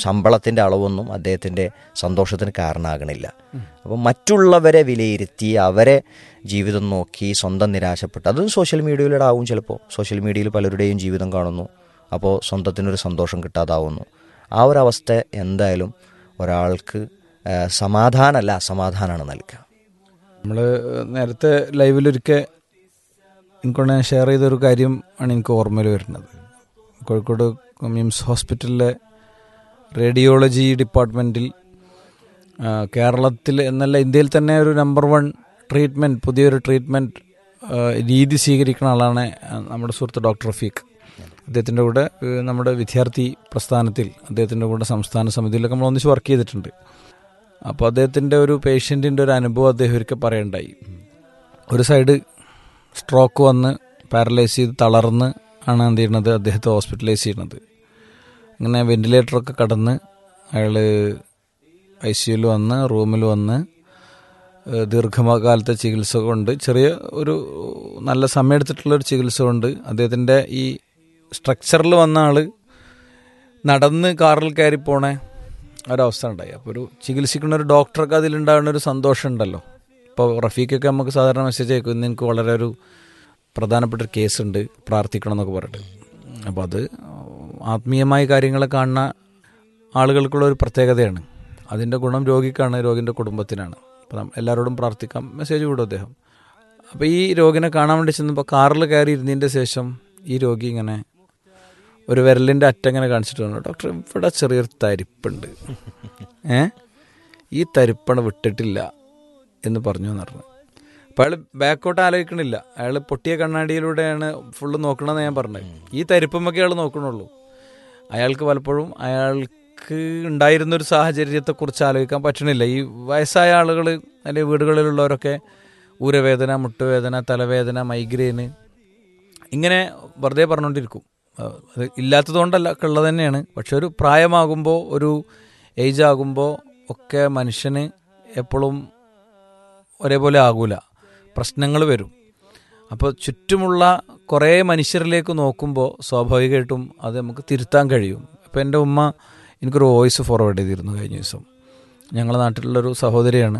ശമ്പളത്തിൻ്റെ അളവൊന്നും അദ്ദേഹത്തിൻ്റെ സന്തോഷത്തിന് കാരണമാകണില്ല അപ്പോൾ മറ്റുള്ളവരെ വിലയിരുത്തി അവരെ ജീവിതം നോക്കി സ്വന്തം നിരാശപ്പെട്ട് അതും സോഷ്യൽ മീഡിയയിലൂടെ ആവും ചിലപ്പോൾ സോഷ്യൽ മീഡിയയിൽ പലരുടെയും ജീവിതം കാണുന്നു അപ്പോൾ സ്വന്തത്തിനൊരു സന്തോഷം കിട്ടാതാവുന്നു ആ ഒരു അവസ്ഥ എന്തായാലും ഒരാൾക്ക് ആ, സമാധാനമല്ല അസമാധാനമാണ് നൽകുക നമ്മൾ നേരത്തെ ലൈവിലൊരിക്കൽ എനിക്കൊണ്ട് ഷെയർ ചെയ്തൊരു കാര്യം ആണ് എനിക്ക് ഓർമ്മയിൽ വരുന്നത് കോഴിക്കോട് മിംസ് ഹോസ്പിറ്റലിലെ റേഡിയോളജി ഡിപ്പാർട്ട്മെൻറ്റിൽ ആ, കേരളത്തിൽ എന്നല്ല ഇന്ത്യയിൽ തന്നെ ഒരു നമ്പർ വൺ ട്രീറ്റ്മെൻറ്റ് പുതിയൊരു ട്രീറ്റ്മെൻറ്റ് രീതി സ്വീകരിക്കുന്ന ആളാണ് ആ, നമ്മുടെ സുഹൃത്ത് ഡോക്ടർ റഫീഖ് അദ്ദേഹത്തിൻ്റെ കൂടെ ഏ, നമ്മുടെ വിദ്യാർത്ഥി പ്രസ്ഥാനത്തിൽ അദ്ദേഹത്തിൻ്റെ കൂടെ സംസ്ഥാന സമിതിയിലൊക്കെ നമ്മൾ ഒന്നിച്ച് വർക്ക് ചെയ്തിട്ടുണ്ട് അപ്പോൾ അദ്ദേഹത്തിൻ്റെ ഒരു പേഷ്യൻറ്റിൻ്റെ ഒരു അനുഭവം അദ്ദേഹം ഒരിക്കൽ പറയണ്ടായി ഒരു സൈഡ് സ്ട്രോക്ക് വന്ന് പാരലൈസ് ചെയ്ത് തളർന്ന് ആണ് എന്ത് ചെയ്യുന്നത് അദ്ദേഹത്തെ ഹോസ്പിറ്റലൈസ് ചെയ്യുന്നത് അങ്ങനെ വെന്റിലേറ്ററൊക്കെ കടന്ന് അയാൾ ഐ സിയുയിൽ വന്ന് റൂമിൽ വന്ന് ഏഹ് ദീർഘകാലത്തെ ചികിത്സ കൊണ്ട് ചെറിയ ഒരു നല്ല സമയമെടുത്തിട്ടുള്ള ഒരു ചികിത്സ കൊണ്ട് അദ്ദേഹത്തിൻ്റെ ഈ സ്ട്രക്ചറിൽ വന്ന ആൾ നടന്ന് കാറിൽ കയറി പോണേ ഒരവസ്ഥ ഉണ്ടായി അപ്പോൾ ഒരു ചികിത്സിക്കുന്ന ഒരു ഡോക്ടർക്ക് അതിലുണ്ടാകുന്ന ഒരു സന്തോഷം ഉണ്ടല്ലോ ഇപ്പോൾ റഫീഖൊക്കെ നമുക്ക് സാധാരണ മെസ്സേജ് അയക്കും ഇന്ന് എനിക്ക് വളരെ ഒരു പ്രധാനപ്പെട്ട ഒരു കേസ് ഉണ്ട് പ്രാർത്ഥിക്കണം എന്നൊക്കെ പറഞ്ഞിട്ട് അപ്പോൾ അത് ആത്മീയമായ കാര്യങ്ങളെ കാണുന്ന ആളുകൾക്കുള്ള ഒരു പ്രത്യേകതയാണ് അതിൻ്റെ ഗുണം രോഗിക്കാണ് രോഗിൻ്റെ കുടുംബത്തിനാണ് അപ്പോൾ നം- എല്ലാവരോടും പ്രാർത്ഥിക്കാം മെസ്സേജ് വിടും അദ്ദേഹം അപ്പോൾ ഈ രോഗിനെ കാണാൻ വേണ്ടി ചെന്നപ്പോൾ കാറിൽ കയറി ഇരുന്നതിൻ്റെ ശേഷം ഈ രോഗി ഇങ്ങനെ ഒരു വിരലിൻ്റെ അറ്റങ്ങനെ കാണിച്ചിട്ട് പറഞ്ഞു ഡോക്ടർ ഇവിടെ ചെറിയൊരു തരിപ്പുണ്ട് ഏ ഈ തരിപ്പണ വിട്ടിട്ടില്ല എന്ന് പറഞ്ഞു എന്ന് പറഞ്ഞു അപ്പോൾ അയാൾ ബാക്കോട്ട് ആലോചിക്കണില്ല അയാൾ പൊട്ടിയ കണ്ണാടിയിലൂടെയാണ് ഫുള്ള് നോക്കണമെന്ന് ഞാൻ പറഞ്ഞത് ഈ തരിപ്പമ്മൊക്കെ അയാൾ നോക്കണുള്ളൂ അയാൾക്ക് പലപ്പോഴും അയാൾക്ക് ഉണ്ടായിരുന്നൊരു സാഹചര്യത്തെക്കുറിച്ച് ആലോചിക്കാൻ പറ്റണില്ല ഈ വയസ്സായ ആളുകൾ അല്ലെങ്കിൽ വീടുകളിലുള്ളവരൊക്കെ ഊരവേദന മുട്ടുവേദന തലവേദന മൈഗ്രെയിന് ഇങ്ങനെ വെറുതെ പറഞ്ഞുകൊണ്ടിരിക്കും ആ, അത് ഇല്ലാത്തതുകൊണ്ടല്ല ഒക്കെ ഉള്ളത് തന്നെയാണ് പക്ഷെ ഒരു പ്രായമാകുമ്പോൾ ഒരു ഏജ് ആകുമ്പോൾ ഒക്കെ മനുഷ്യന് എപ്പോഴും ഒരേപോലെ ആകൂല പ്രശ്നങ്ങൾ വരും അപ്പോൾ ചുറ്റുമുള്ള കുറേ മനുഷ്യരിലേക്ക് നോക്കുമ്പോൾ സ്വാഭാവികമായിട്ടും അത് നമുക്ക് തിരുത്താൻ കഴിയും ഇപ്പോൾ എൻ്റെ ഉമ്മ എനിക്കൊരു വോയിസ് ഫോർവേഡ് ചെയ്തിരുന്നു കഴിഞ്ഞ ദിവസം ഞങ്ങളുടെ നാട്ടിലുള്ളൊരു സഹോദരിയാണ്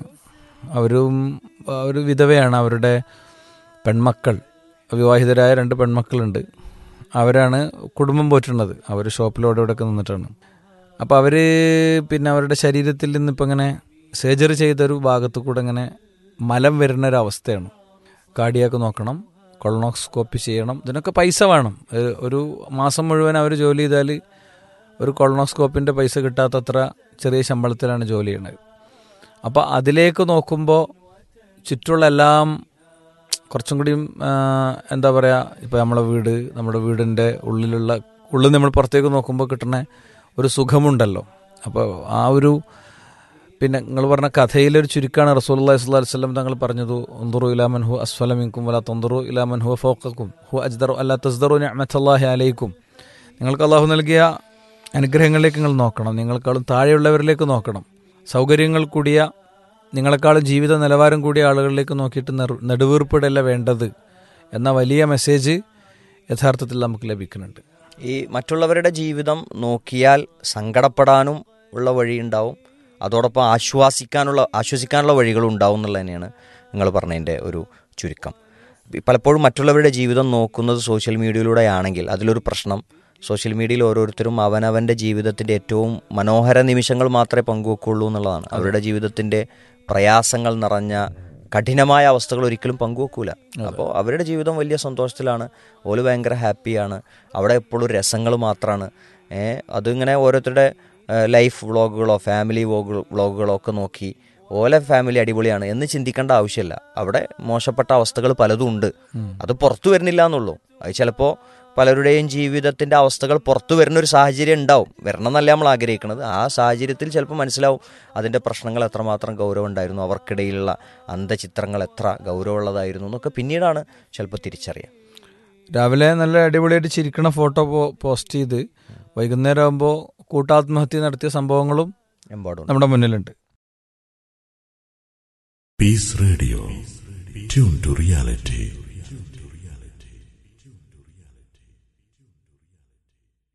അവരും ഒരു വിധവയാണ് അവരുടെ പെൺമക്കൾ വിവാഹിതരായ രണ്ട് പെൺമക്കളുണ്ട് അവരാണ് കുടുംബം പോറ്റുന്നത് അവർ ഷോപ്പിലോടെ ഇവിടെയൊക്കെ നിന്നിട്ടാണ് അപ്പോൾ അവർ പിന്നെ അവരുടെ ശരീരത്തിൽ നിന്ന് ഇപ്പം ഇങ്ങനെ സർജറി ചെയ്തൊരു ഭാഗത്തു കൂടെ ഇങ്ങനെ മലം വരുന്ന ഒരു അവസ്ഥയാണ് കാർഡിയാക്ക് നോക്കണം കൊളോണോസ്കോപ്പി ചെയ്യണം ഇതിനൊക്കെ പൈസ വേണം ഏഹ് ഒരു മാസം മുഴുവൻ അവർ ജോലി ചെയ്താൽ ഒരു കൊളോണോസ്കോപ്പിൻ്റെ പൈസ കിട്ടാത്തത്ര ചെറിയ ശമ്പളത്തിലാണ് ജോലി ചെയ്യണത് അപ്പോൾ അതിലേക്ക് നോക്കുമ്പോൾ ചുറ്റുള്ള എല്ലാം കുറച്ചും കൂടിയും ആ, എന്താ പറയുക ഇപ്പോൾ നമ്മളെ വീട് നമ്മുടെ വീടിൻ്റെ ഉള്ളിലുള്ള ഉള്ളിൽ നമ്മൾ പുറത്തേക്ക് നോക്കുമ്പോൾ കിട്ടുന്ന ഒരു സുഖമുണ്ടല്ലോ അപ്പോൾ ആ ഒരു പിന്നെ നിങ്ങൾ പറഞ്ഞ കഥയിലൊരു ചുരുക്കമാണ് റസൂൽ അള്ളഹി സ്വല്ലി വസ്ലം തങ്ങൾ പറഞ്ഞത് ഒന്തുറു ഇലാമൻ ഹു അസ്ഫലമിൻകും വല തൊന്തുറു ഇലാമൻ ഹു ഫോക്കും ഹു അജ്ദറു അല്ല തസ്ദറു നിഅമത്തല്ലാഹി അലൈക്കും നിങ്ങൾക്ക് അള്ളാഹു നൽകിയ അനുഗ്രഹങ്ങളിലേക്ക് നിങ്ങൾ നോക്കണം നിങ്ങൾക്കാളും താഴെയുള്ളവരിലേക്ക് നോക്കണം സൗകര്യങ്ങൾ കൂടിയ നിങ്ങളെക്കാളും ജീവിത നിലവാരം കൂടിയ ആളുകളിലേക്ക് നോക്കിയിട്ട് നെറു- നെടുവീർപ്പിടല്ല വേണ്ടത് എന്ന വലിയ മെസ്സേജ് യഥാർത്ഥത്തിൽ നമുക്ക് ലഭിക്കുന്നുണ്ട് ഈ മറ്റുള്ളവരുടെ ജീവിതം നോക്കിയാൽ സങ്കടപ്പെടാനും ഉള്ള വഴിയുണ്ടാവും അതോടൊപ്പം ആശ്വാസിക്കാനുള്ള ആശ്വസിക്കാനുള്ള വഴികളും ഉണ്ടാവും എന്നുള്ളത് തന്നെയാണ് നിങ്ങൾ പറഞ്ഞതിൻ്റെ ഒരു ചുരുക്കം ഈ പലപ്പോഴും മറ്റുള്ളവരുടെ ജീവിതം നോക്കുന്നത് സോഷ്യൽ മീഡിയയിലൂടെ ആണെങ്കിൽ അതിലൊരു പ്രശ്നം സോഷ്യൽ മീഡിയയിൽ ഓരോരുത്തരും അവനവൻ്റെ ജീവിതത്തിൻ്റെ ഏറ്റവും മനോഹര നിമിഷങ്ങൾ മാത്രമേ പങ്കുവെക്കുള്ളൂ എന്നുള്ളതാണ് അവരുടെ ജീവിതത്തിൻ്റെ പ്രയാസങ്ങൾ നിറഞ്ഞ കഠിനമായ അവസ്ഥകൾ ഒരിക്കലും പങ്കുവെക്കൂല അപ്പോൾ അവരുടെ ജീവിതം വലിയ സന്തോഷത്തിലാണ് ഓല് ഭയങ്കര ഹാപ്പിയാണ് അവിടെ എപ്പോഴും രസങ്ങൾ മാത്രമാണ് അതിങ്ങനെ ഓരോരുത്തരുടെ ലൈഫ് വ്ളോഗുകളോ ഫാമിലി വ്ളോഗുകളോ ഒക്കെ നോക്കി ഓലെ ഫാമിലി അടിപൊളിയാണ് എന്ന് ചിന്തിക്കേണ്ട ആവശ്യമില്ല അവിടെ മോശപ്പെട്ട അവസ്ഥകൾ പലതും ഉണ്ട് അത് പുറത്തു വരുന്നില്ല എന്നുള്ളൂ അത് ചിലപ്പോൾ പലരുടെയും ജീവിതത്തിൻ്റെ അവസ്ഥകൾ പുറത്തു വരുന്ന ഒരു സാഹചര്യം ഉണ്ടാവും വരണം എന്നല്ല നമ്മൾ ആഗ്രഹിക്കുന്നത് ആ സാഹചര്യത്തിൽ ചിലപ്പോൾ മനസ്സിലാവും അതിൻ്റെ പ്രശ്നങ്ങൾ എത്രമാത്രം ഗൗരവം ഉണ്ടായിരുന്നു അവർക്കിടയിലുള്ള അന്തചിത്രങ്ങൾ എത്ര ഗൗരവമുള്ളതായിരുന്നു എന്നൊക്കെ പിന്നീടാണ് ചിലപ്പോൾ തിരിച്ചറിയാം രാവിലെ നല്ല അടിപൊളിയായിട്ട് ചിരിക്കണ ഫോട്ടോ പോസ്റ്റ് ചെയ്ത് വൈകുന്നേരം ആകുമ്പോൾ കൂട്ടാത്മഹത്യ നടത്തിയ സംഭവങ്ങളും എമ്പാടും നമ്മുടെ മുന്നിലുണ്ട് Peace Radio. Tune to reality.